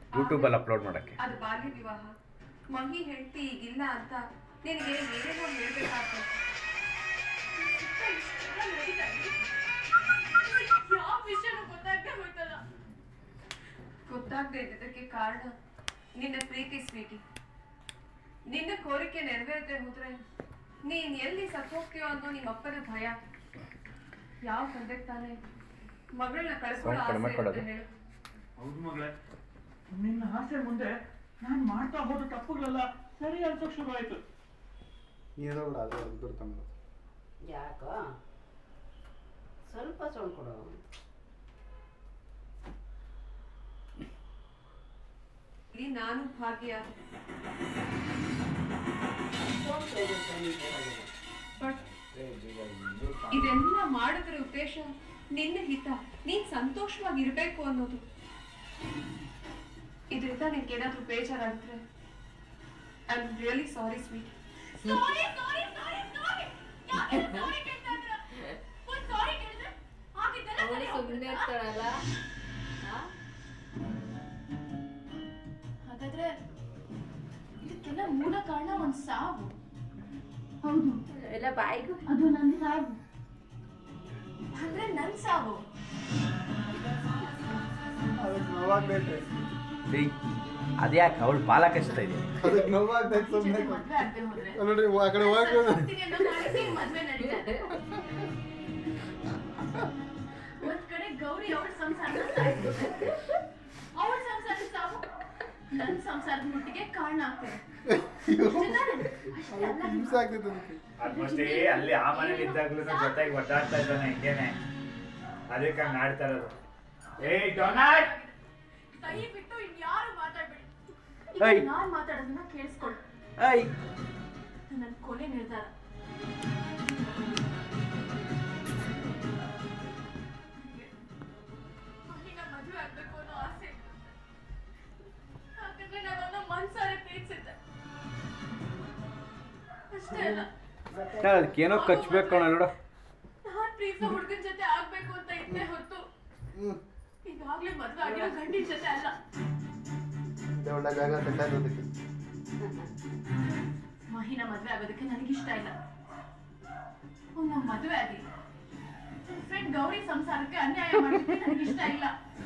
ಯೂಟ್ಯೂಬಲ್ಲಿ ಅಪ್ಲೋಡ್ ಮಾಡೋಕ್ಕೆ ಅದು ಬಾಲ್ಯ ವಿವಾಹ ಮಹಿ ಹೆಂಡತಿ ಈಗಿಲ್ಲ ಅಂತ ನಿನಗೆ ಏನೇನೋ ಹೇಳ್ಬೇಕಾಗ್ತದೆ ಯಾವ ವಿಷಯನೂ ಗೊತ್ತಾಗ್ತಾ ಹೋಯ್ತಲ್ಲ ಗೊತ್ತಾಗದೆ ಇದ್ದಕ್ಕೆ ಕಾರಣ ನಿನ್ನ ಪ್ರೀತಿ ಸ್ವೀಟಿ ನಿನ್ನ ಕೋರಿಕೆ ನೆರವೇರದೆ ಹೋದ್ರೆ ನೀನ್ ಎಲ್ಲಿ ಸತ್ತೋಗ್ತೀಯೋ ಅನ್ನೋ ನಿಮ್ಮ ಅಪ್ಪನ ಭಯ ಯಾವ ತಂದೆ ತಾನೇ ಮಗಳನ್ನ ಕಳ್ಕೊಳ್ಳೋ Sound ಕಡಿಮೆ ಆಸೆ ಕೊಡೋದು. ಇರುತ್ತೆ ಹೇಳು ಹೌದು ಮಗಳೇ ನಿನ್ನ ಆಸೆ ಮುಂದೆ ನಾನು ಮಾಡ್ತಾ ಹೋದ ತಪ್ಪುಗಳೆಲ್ಲ ಸರಿ ಅನ್ಸೋಕ್ ಶುರು ಆಯ್ತು ನೀರೋ ಬಿಡ ಅದು ಅದು ತಮ್ಮ ಯಾಕೋ ಸ್ವಲ್ಪ ಸೌಂಡ್ ಕೊಡು ಇಲ್ಲಿ ನಾನು ಭಾಗ್ಯ ಬಟ್ ಇದೆಲ್ಲ ಮಾಡೋದ್ರ ಉದ್ದೇಶ ನಿನ್ನ ಹಿತ ನೀನ್ ಸಂತೋಷವಾಗಿರ್ಬೇಕು ಅನ್ನೋದು ಇದರಿಂದ ನಿನ್ಗೆ ಏನಾದ್ರೂ ಬೇಜಾರಾಗಿದ್ರೆ I am really sorry sweet sorry sorry sorry sorry ಯಾಕೆ ಸಾರಿ ಕೇಳ್ತಾ ಇದ್ದೀರಾ ಒಂದು ಸಾರಿ ಕೇಳಿದ್ರೆ ಆಗಿದ್ದೆಲ್ಲ ಅವಳು ಸರಿ ಸುಮ್ಮನೆ ಹೋಗ್ಬಿಡುತ್ತಾ? ಇರ್ತಾಳಲ್ಲ ಆ? ಹಾಗಾದ್ರೆ ಇದಕ್ಕೆಲ್ಲ ಮೂಲ ಕಾರಣ ಒಂದ್ ಸಾವು ಹೌದು ಎಲ್ಲ ಬಾಯಿಗೂ ಅದು ನನ್ ಸಾವು ಅಂದ್ರೆ ನನ್ ಸಾವು ಅದಕ್ಕೆ ನೋವಾಗ್ತೈತೆ ಏಯ್ ಅದ್ಯಾಕೆ ಅವಳು ಪಾಲ ಕಚ್ತಾ ಇದೆ ಅದಕ್ಕೆ ನೋವಾಗ್ತೈತೆ ಸುಮ್ಮನೆ ಮದ್ವೆ ಆಗದೆ ಹೋದ್ರೆ ನೋಡಿ ಆ ಕಡೆ ಹೋಗಿ ಹೋಗ್ತೀನಿ ಅನ್ನೋ ಕಾರಣಕ್ಕೆ ಈ ಮದ್ವೆ ನಡೀತಾ ಇದೆ ಒಂದ್ ಕಡೆ ಗೌರಿ ಅವಳ ಸಂಸಾರ ಅವಳ ಸಂಸಾರ ಸಾವು ನನ್ ಸಂಸಾರದ ಮುಟ್ಟಿಗೆ ಕಾರಣ ಆಗ್ತದೆ ಅಷ್ಟೇ ತಾನೇ? ಅಷ್ಟೇ ಅಲ್ಲ? ಹಿಂಸೆ ಆಗ್ತೈತೆ ಅದಕ್ಕೆ ಆಲ್ಮೋಸ್ಟ್ ಅಲ್ಲಿ ಆ ಮನೇಲಿ ಇದ್ದಾಗ್ಲೂ ಜೊತೆಗೆ ಒದ್ದಾಡ್ತಾ ಇದ್ದಾನೆ ಹಿಂಗೇನೆ ಅದಕ್ಕೆ ಹಂಗ ಆಡ್ತಾ ಇರೋದು ಏಯ್ ಡೊನಾಲ್ಡ್ ಕೈ ಬಿಟ್ಟು ಇನ್ಯಾರು ಮಾತಾಡ್ಬೇಡಿ ಏಯ್. ಈಗ ನಾನ್ ಮಾತಾಡೋದನ್ನ ಕೇಳಿಸ್ಕೊಳ್ಳಿ ಏಯ್ ನನ್ನ ಕೊನೆ ನಿರ್ಧಾರ ಮಹಿನ ಮದುವೆ ಆಗ್ಬೇಕು ಅನ್ನೋ ಆಸೆ ಇತ್ತು. ಯಾಕಂದ್ರೆ ನಾನು ಅವನ್ನ ಮನ್ಸಾರೆ ಪ್ರೀತಿಸಿದ್ದೆ ಅಷ್ಟೇ ಅಲ್ಲ ಅದಕ್ಕೇನೋ ಕಚ್ಬೇಕು ಕಣ ನೋಡು ನಾನ್ ಪ್ರೀತಿಸೋ ಹುಡುಗನ ಜೊತೆ ಆಗ್ಬೇಕು ಅಂತ ಇದ್ದೆ ಹೊತ್ತು ಈಗಾಗ್ಲೇ ಮದ್ವೆ ಆಗಿರೋ ಗಂಡಿನ ಜೊತೆ ಅಲ್ಲ ದೇವಣ್ಣಗಾಗ ಸೆಟ್ ಆಯ್ತು ಅದಕ್ಕೆ ಮಹಿನ ಮದ್ವೆ ಆಗೋದಕ್ಕೆ ನನಗಿಷ್ಟ ಇಲ್ಲ ಅವ್ನ ಮದ್ವೆ ಆಗಿ ಫ್ರೆಂಡ್ ಗೌರಿ ಸಂಸಾರಕ್ಕೆ ಅನ್ಯಾಯ ಮಾಡೋದಕ್ಕೆ ನನಗಿಷ್ಟ ಇಲ್ಲ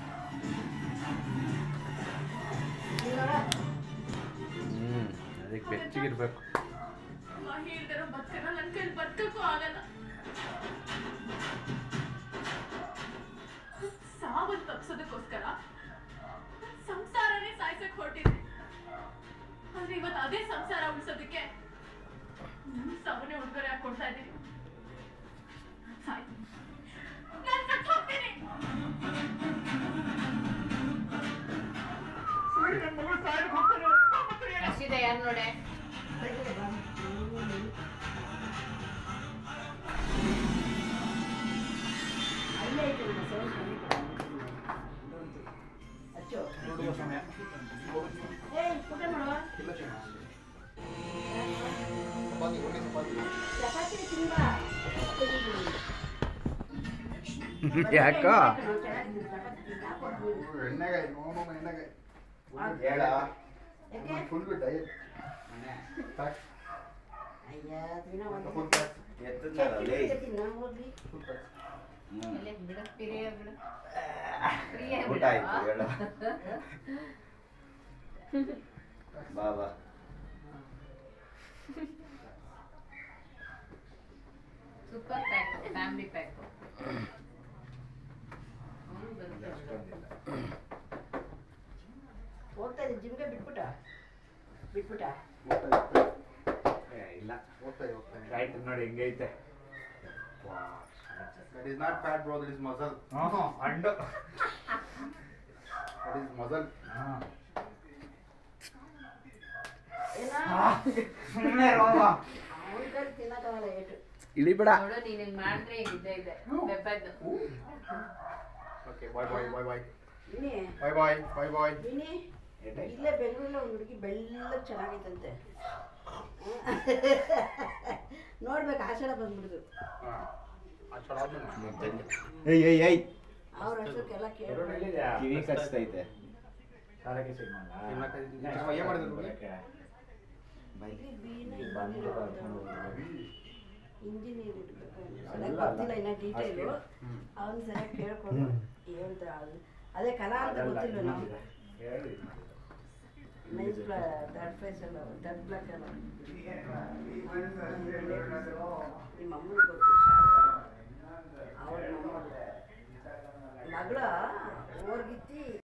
ಹ್ಞೂ ಅದಕ್ಕೆ ಬೆಚ್ಚಗಿರ್ಬೇಕು ಮಹಿ ಇಲ್ದಿರೋ ಬದುಕನ್ನ ನನ್ನ ಕೈಲಿ ಬದುಕಕ್ಕೂ ಆಗಲ್ಲ ಸಾವನ್ ತಪ್ಸೋದಕ್ಕೋಸ್ಕರ ಸಂಸಾರನೇ ಸಾಯ್ಸಕ್ ಹೊರಟಿದ್ದೆ ಆದ್ರೆ ಇವತ್ತು ಅದೇ ಸಂಸಾರ ಉಳಿಸೋದಕ್ಕೆ ನನ್ನ ಸಾವನ್ನೇ ಉಡುಗೊರೆ ಹಾಕಿ ಕೊಡ್ತಾ ಇದ್ದೀನಿ ಸಾಯ್ತೀನಿ ನಾನ್ ಸತ್ತು ಹೋಗ್ತೀನಿ ಹಸಿದೆ ಯಾರು ನೋಡೆ ಅಲ್ಲೇ ಐತೆ ನನ್ನ ಸೌಂಡ್ ಕಮ್ಮಿ ಕೊಡು. ಅಚ್ಚು ನೋಡುವ ಸಮಯ ಏಯ್ ಊಟ ಮಾಡುವ ಚಪಾತಿ ಒಳ್ಳೆ ಚಪಾತಿ ಚಪಾತಿ ತಿನ್ಬಾ ಯಾಕ ಎಣ್ಣೆಗಾಯಿ ನೋ ನೋ ಎಣ್ಣೆಗಾಯಿ ಹೇಳ ಯಾಕೆ ಫುಲ್ ಡಯಟ್ ಅಯ್ಯ ದಿನ ಒಂದು ಫುಲ್ ಪ್ಯಾಕ್ ಎತ್ತದ್ನಲ್ಲ ತಿನ್ನ ಹೋಗ್ಲಿ ಫುಲ್ ಪ್ಯಾಕ್ ಎಲ್ಲಿ ಬಿಡು ಪಿರಿಯ ಬಿಡು ಪ್ರಿಯ ಊಟ ಬಿಡು ಆಯ್ತು ಹೇಳ ಬಾ ಬಾ ಸೂಪರ್ ಪ್ಯಾಕ್ ಫ್ಯಾಮಿಲಿ ಪ್ಯಾಕ್ ಹೋಗ್ತಾ ಇದ್ದೀನಿ ಜಿಮ್ಗೆ ಬಿಟ್ಬಿಟ್ಟ ಬಿಟ್ಬಿಟ್ಟ ಏ, ಇಲ್ಲ ಹೋಗ್ತಾ ಇದೆ ಹೋಗ್ತಾ ಇದೆ ಆಯ್ತು ನೋಡಿ ಹೆಂಗೈತೆ that is not fat bro that is muscle ಹ್ಞೂ ಅಂಡು ದಟ್ ಇಸ್ ಮಸಲ್ ಏನ ಸುಮ್ಮನೆ ರೋಮ ಅವನ ಕೈ ತಿನ್ನಕ್ಕಾಗಲ್ಲ ಏಟು ಇಳಿಬೇಡ ನೋಡು ನೀನ್ ಹಿಂಗ್ ಮಾಡಿದ್ರೆ ಈಗ ಇದ್ದೇ ಇದೆ ಬೆಪ್ಪದ್ದು ಓಕೆ ಬಾಯ್ ಬಾಯ್ ಬಾಯ್ ಬಾಯ್ ಇನ್ನೇ ಬಾಯ್ ಬಾಯ್ ಬಾಯ್ ಬಾಯ್ ಇನ್ನೇ ಏಟೆ? ಇಲ್ಲೇ ಬೆಂಗಳೂರಲ್ಲಿ ಒಂದು ಹುಡುಗಿ ಬೆಳ್ಳಗ್ ಚೆನ್ನಾಗೈತಂತೆ ನೋಡ್ಬೇಕು ಆಷಾಢ ಬಂದ್ಬಿಡ್ತು ಏಯ್ ಏಯ್ ಏಯ್ ಅವ್ರ ಅಷ್ಟಕ್ಕೆಲ್ಲ ಎರಡು ಕೇಳಿ ಎಲ್ಲಿದ್ಯಾ? ಕಿವಿ ಕಚ್ತೈತೆ ಸಾರಕ್ಕೆ ಸಿಗ್ನಲ್ಲ ಏನ್ ಮಾಡ್ತಾ ಇದ್ದೀನಿ? ಏನ್ ಮಾಡಿದ್ರು ನೋಡಿ? ಇಲ್ಲಿ ಬೀನ ಇಲ್ಲಿ ಬಂದು ಕರ್ಕೊಂಡು ಹೋಗ್ಬೇಕು. ಇಂಜಿನಿಯರ್ ಇರ್ಬೇಕು ಸರಿಯಾಗಿ ಗೊತ್ತಿಲ್ಲ ಇನ್ನ ಡೀಟೇಲು ಅವನು ಸರಿಯಾಗಿ ಕೇಳ್ಕೊಂಡು ಹೇಳ್ತಾರೆ ಅದು ಅದೇ ಕಲಾ ಅಂತ ಅದೆಲ್ಲ ಗೊತ್ತಿಲ್ಲ ನಾವು ಇನ್ನೊಂದಿದೆ. ಹೇಳಿ ನೈಸ್ ಥರ್ಡ್ ಫೇಸ್ ಎಲ್ಲ ಥರ್ಡ್ ಬ್ಲಾಕ್ ಎಲ್ಲ ನಿಮ್ಮ ಅಮ್ಮನಿಗೆ ಗೊತ್ತು ಅವ್ರ ಮಗಳು ಮಗಳ ಓರ್ಗಿತ್ತಿ